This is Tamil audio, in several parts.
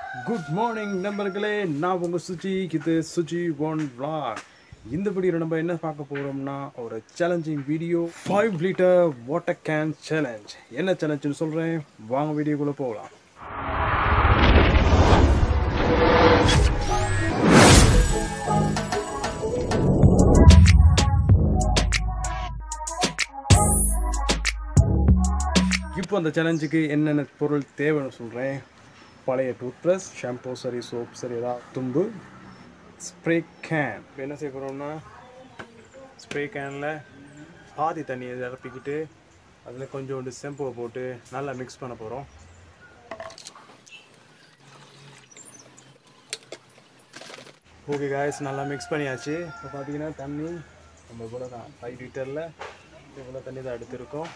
குட் மார்னிங் நண்பர்களே நான் உங்கள் சுஜி இது சுஜி ஒன் vlog இந்த வீடியோவில் நம்ம என்ன பார்க்க போகிறோம்னா ஒரு challenging video five litre water can challenge என்ன சேலஞ்சுன்னு சொல்கிறேன் வாங்க வீடியோக்குள்ளே போகலாம் இப்போ அந்த சேலஞ்சுக்கு என்னென்ன பொருள் தேவைன்னு சொல்கிறேன் பழைய டூத் ப்ரஷ் ஷாம்பூ சரி சோப் சரி ஏதாவது தும்பு ஸ்ப்ரே கேன் இப்போ என்ன செய்ய போகிறோம்னா ஸ்ப்ரே கேனில் பாதி தண்ணியை நிரப்பிக்கிட்டு அதில் கொஞ்சோண்டு ஷாம்புவை போட்டு நல்லா மிக்ஸ் பண்ண போகிறோம் ஓகே காய்ஸ் நல்லா மிக்ஸ் பண்ணியாச்சு இப்போ பார்த்தீங்கன்னா தண்ணி நம்ம இவ்வளோ தான் ஃபைவ் லிட்டரில் இவ்வளோ தண்ணி தான் எடுத்திருக்கோம்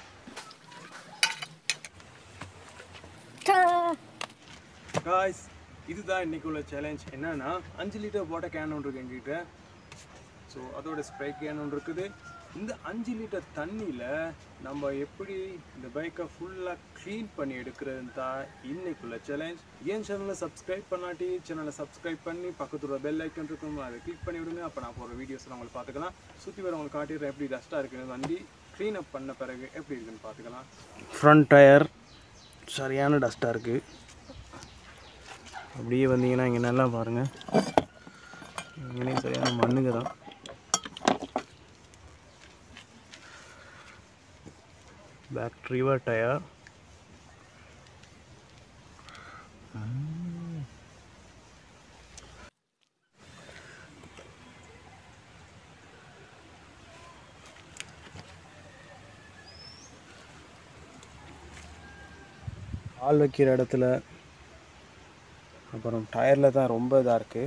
காய்ஸ் இதுதான் இன்னைக்கு உள்ள சேலஞ்ச் என்னன்னா அஞ்சு லிட்டர் வாட்டர் கேன் ஒன்று இருக்கு எங்கிட்ட ஸோ அதோட ஸ்ப்ரே கேன் ஒன்று இருக்குது இந்த அஞ்சு லிட்டர் தண்ணியில் நம்ம எப்படி இந்த பைக்கை ஃபுல்லாக க்ளீன் பண்ணி எடுக்கிறது தான் இன்னைக்குள்ள சேலஞ்ச் என் சேனலை சப்ஸ்கிரைப் பண்ணாட்டி சேனலை சப்ஸ்கிரைப் பண்ணி பக்கத்துல பெல் ஐக்கன் இருக்கும் அதை கிளிக் பண்ணி விடுங்க அப்போ நான் போகிற வீடியோஸ் உங்களுக்கு பார்த்துக்கலாம் சுற்றி வரவங்களுக்கு காட்டிடுறேன் எப்படி டஸ்ட்டாக இருக்குன்னு வண்டி க்ளீன் அப் பண்ண பிறகு எப்படி இருக்குன்னு பார்த்துக்கலாம் ஃப்ரண்ட் டயர் சரியான டஸ்ட்டாக இருக்குது அப்படியே வந்தீங்கன்னா இங்கே நல்லா பாருங்கள் இங்கேயும் சரியான மண்ணுங்க தான் பேக் ரிவர் டயர் ஆள் வைக்கிற இடத்துல அப்புறம் டயரில் தான் ரொம்ப இதாக இருக்குது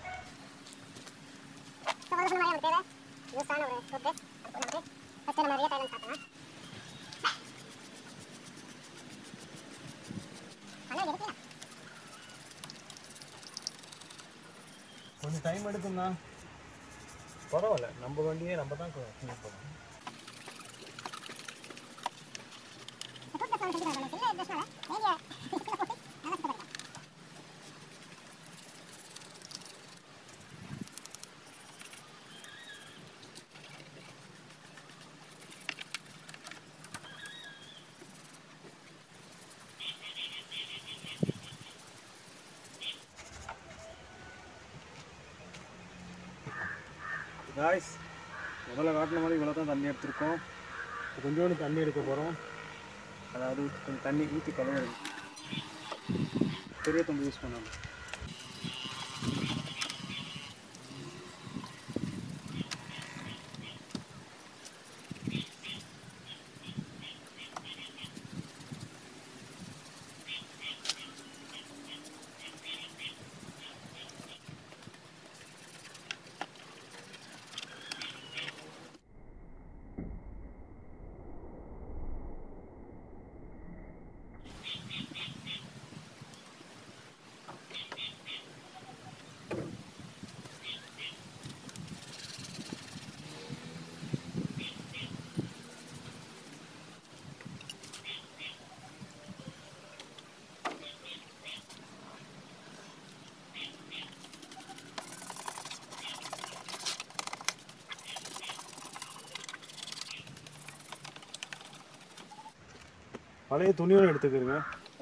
கொஞ்சம் டைம் எடுக்கும்ண்ணா பரவாயில்ல நம்ம வண்டியே நம்ம தான் க்ளீன் பண்ணணும் காய்ஸ் முதல்ல காட்டின மாதிரி இவ்வளோ தான் தண்ணி எடுத்திருக்கோம் இப்போ கொஞ்சோண்டு தண்ணி எடுக்க போகிறோம் அதாவது கொஞ்சம் தண்ணி ஊற்றி கலவை பெரிய தொம்பு யூஸ் பண்ணணும் பழைய துணியோடு எடுத்துக்கிறங்க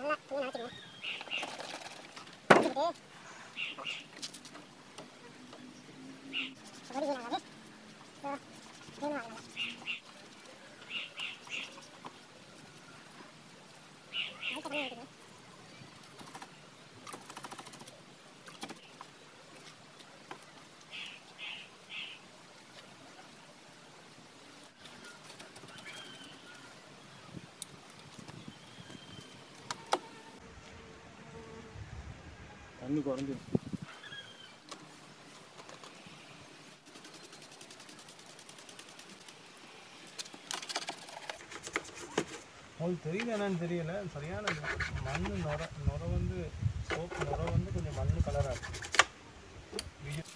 தண்ணி குறைஞ்சி உங்களுக்கு தெரியுது என்னன்னு தெரியல சரியான மண் நுர நுர வந்து சோப்பு நுர வந்து கொஞ்சம் மண் கலராக இருக்கு video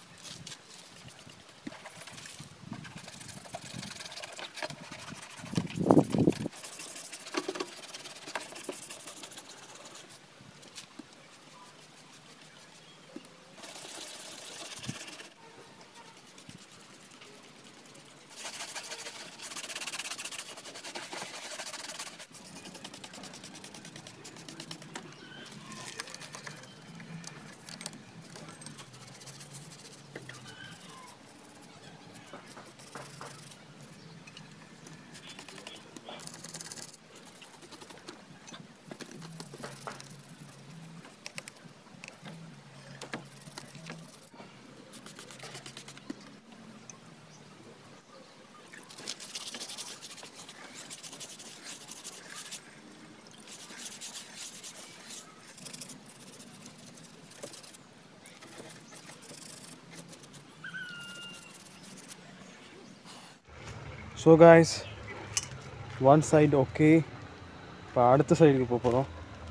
so guys one side okay இப்போ அடுத்த சைடுக்கு போக போகிறோம்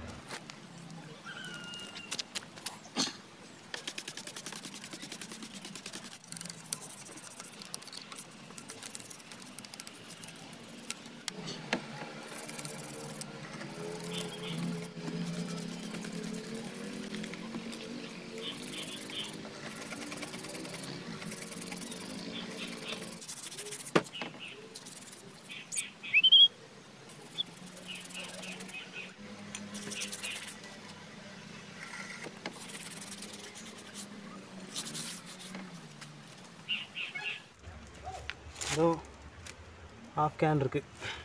ஏதோ ஹாஃப் கேன் இருக்கு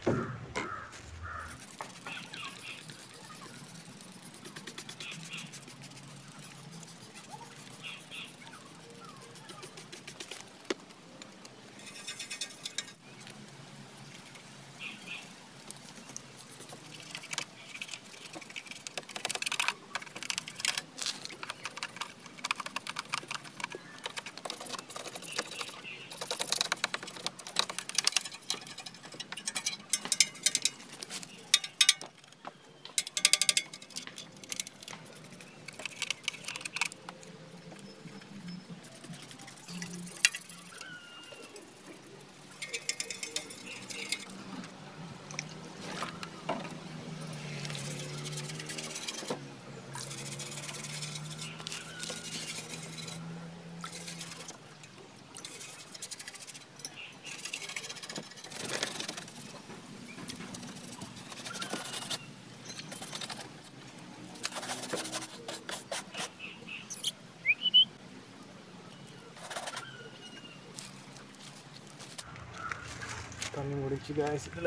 தண்ணி முடிச்சு காய்ஸ் இதில்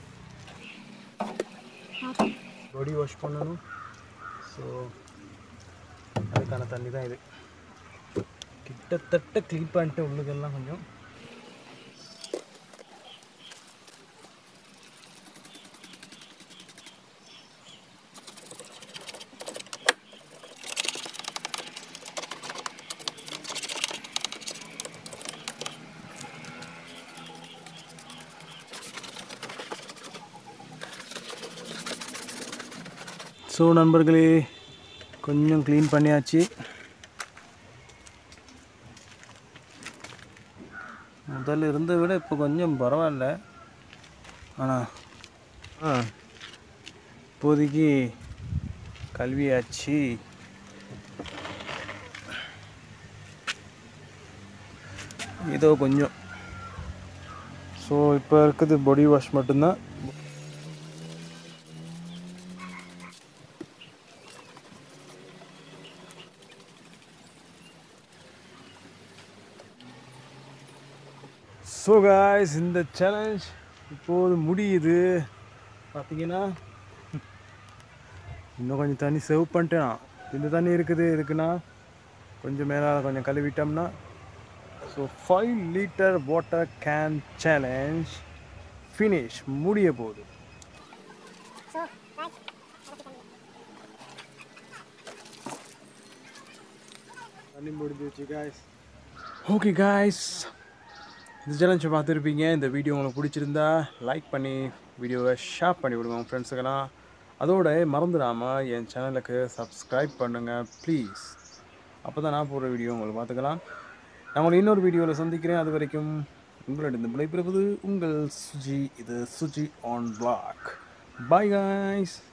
பாடி வாஷ் பண்ணணும் ஸோ அதுக்கான தண்ணி தான் இது கிட்டத்தட்ட க்ளீன் பண்ணிட்டு உள்ளுக்கெல்லாம் கொஞ்சம் ஸோ நண்பர்களே கொஞ்சம் க்ளீன் பண்ணியாச்சு முதல்ல இருந்ததை விட இப்போ கொஞ்சம் பரவாயில்ல ஆனால் ஆ இப்போதைக்கு கல்வியாச்சு ஏதோ கொஞ்சம் ஸோ இப்போ இருக்குது பாடி வாஷ் மட்டும்தான் ஸோ காய்ஸ் இந்த சேலஞ்ச் இப்போது முடியுது பார்த்தீங்கன்னா இன்னும் கொஞ்சம் தண்ணி சேவ் பண்ணிட்டேன் இந்த தண்ணி இருக்குது இருக்குன்னா கொஞ்சம் மேலே கொஞ்சம் கழுவிட்டோம்னா so five litre water can challenge finish முடிய போகுது தண்ணி முடிஞ்சிச்சு காய்ஸ் ஓகே காய்ஸ் இந்த சேலஞ்சை பார்த்துருப்பீங்க இந்த வீடியோ உங்களுக்கு பிடிச்சிருந்தா லைக் பண்ணி வீடியோவை ஷேர் பண்ணி விடுங்க உங்கள் ஃப்ரெண்ட்ஸுக்கெல்லாம் அதோட மறந்துடாமல் என் சேனலுக்கு சப்ஸ்கிரைப் பண்ணுங்கள் ப்ளீஸ் அப்போ தான் நான் போடுற வீடியோ உங்களுக்கு பார்த்துக்கலாம் நான் உங்களை இன்னொரு வீடியோவில் சந்திக்கிறேன் அது வரைக்கும் உங்களிடம் விடைபெறுவது உங்கள் சுஜி இது Suji on blog bye guys